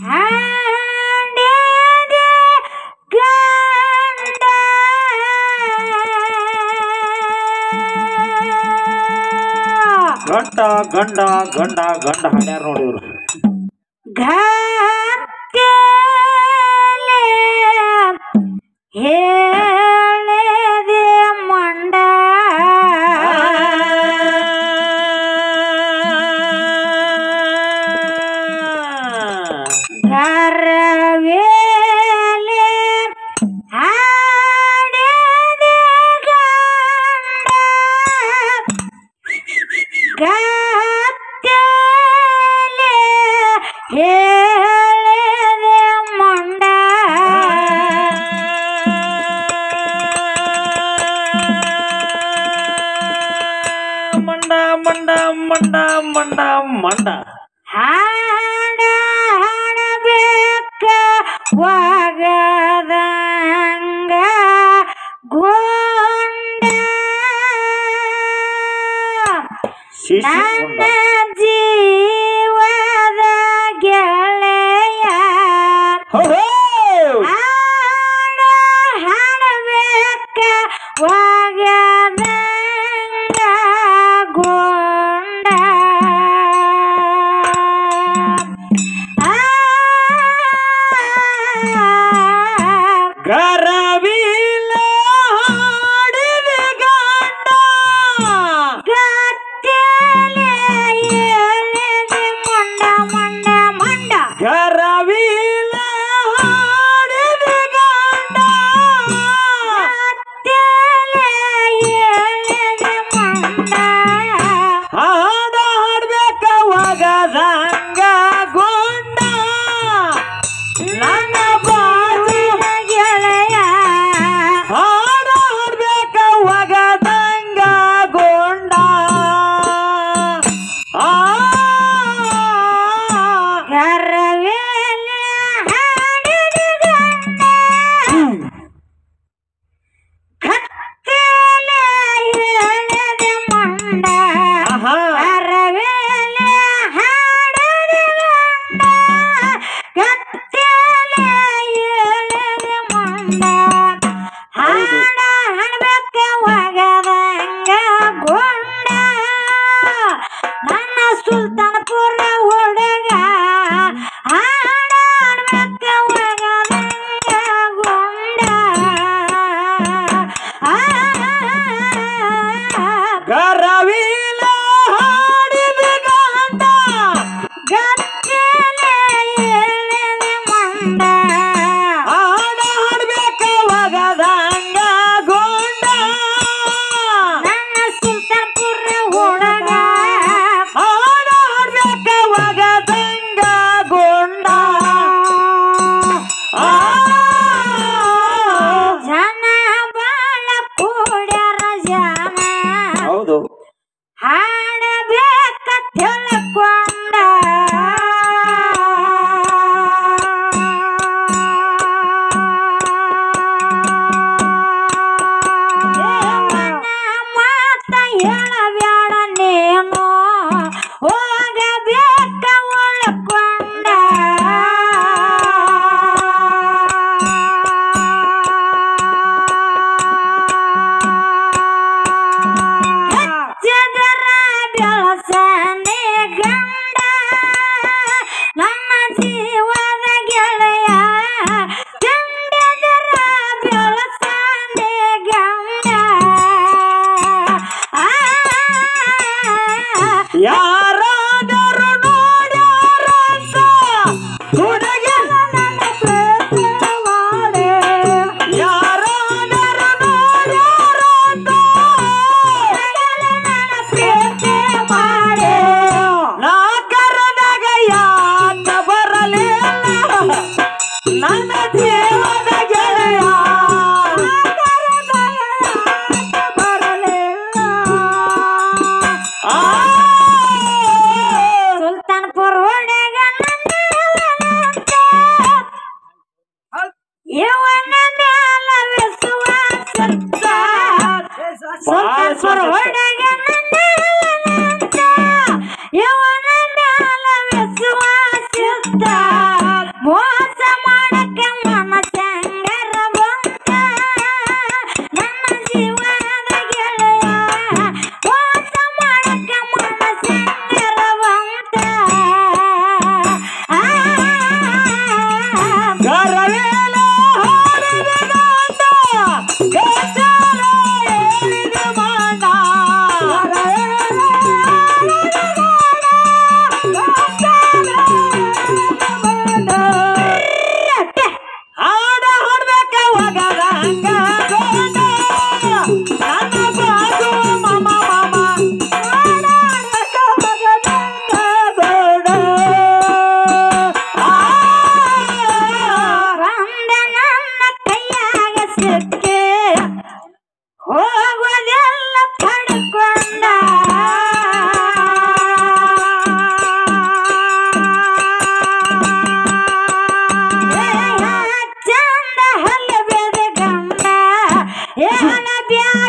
ಹಾಡಿದೆ ಗಂಡ ಗಂಡ ಗಂಡ ಗಂಡ ಗಂಡ ಹಾಡ್ಯಾರ ನೋಡಿ ಇವ್ರು ಗತ್ತೆಲೆ ಹೇಳಿದೆ ಮಂಡ ಗರವೇಲೆ ಹಾಡಿದೆ ಗಂಡ ಗತ್ತೆಲೆ ಹೇಳಿದೆ ಮಂಡ ಮಂಡ ಮಂಡ ಮಂಡ ಮಂಡ ಮಂಡ ಹಾಡ ಹಾಡಬೇಕ ವಾಗದಂಗ ಗೊಂಡ ಶಿಶಿ ನನ್ನ ಗೊಂಡ ಜೀವದ ಗೆಳೆಯ ಹೋ ಹಾಡ ಹಾಡಬೇಕ ವಾಗದಂಗ ಗೊಂಡ ಆ ಗರವಿಲ ಹಾಡಿದ ಗಂಡ ಗದ್ದೆಲೆ ಏಳಿದೆ ಮಂಡ ಮಂಡ ಮಂಡ ಗರವಿಲ ಹಾಡಿದ ಗಂಡ ಗದ್ದೆಲೆ ಏಳಿದೆ ಮಂಡ ಹಾಡ ಹಾಡ್ಬೇಕ ಒಗದಂಗ ಗೊಂಡ ನನ್ನ ಬಾಜು ಗೆಳೆಯ ಹಾಡ ಹಾಡ್ಬೇಕ ಒಗದಂಗ ಗೊಂಡ ಆ ಗರವೇಲೆ ಹಾಡಿದ ಗಂಡ ಗದ್ದೆಲೆ ಏಳಿದೆ ಮಂಡ ಆಹಾ. ಅರವೇಲೆ ಹಾಡದೆ ಗಂಡ ಗದ್ದೆಲೆ ಏಳದೆ ಮಂಡ ಹಾಡ ಹಾಡ್ಬೇಕ ಒಗದಂಗ ಗೊಂಡ ನನ್ನ ಸುಲ್ತಾನಪುರ ಹುಡುಗ ದೇಹನ ಬ್ಯಾಡ